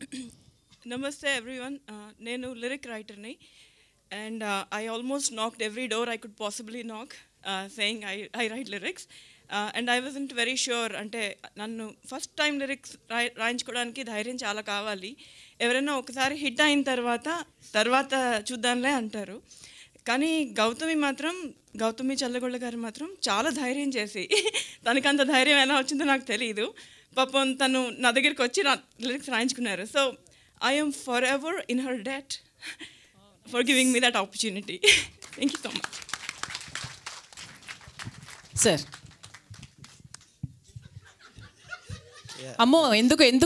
నమస్తే ఎవ్రీవన్ నేను లిరిక్ రైటర్ని and I almost knocked every door I could possibly knock saying I I write lyrics and I wasn't very sure అంటే నన్ను first time lyrics రాయి రాయించుకోవడానికి ధైర్యం చాలా కావాలి ఎవరైనా ఒకసారి హిట్ అయిన తర్వాత తర్వాత చూద్దాంలే అంటారు కానీ గౌతమి మాత్రం గౌతమి చల్లగొండ గారు మాత్రం చాలా ధైర్యం చేసి తనకి అంత ధైర్యం ఎలా వచ్చిందో నాకు తెలియదు పాపం తను నా దగ్గరికి వచ్చి నా లిరిక్స్ రాయించుకున్నారు so I'm forever in her debt for giving me that opportunity thank you so much sir అమ్మో ఎందుకు ఎందుకు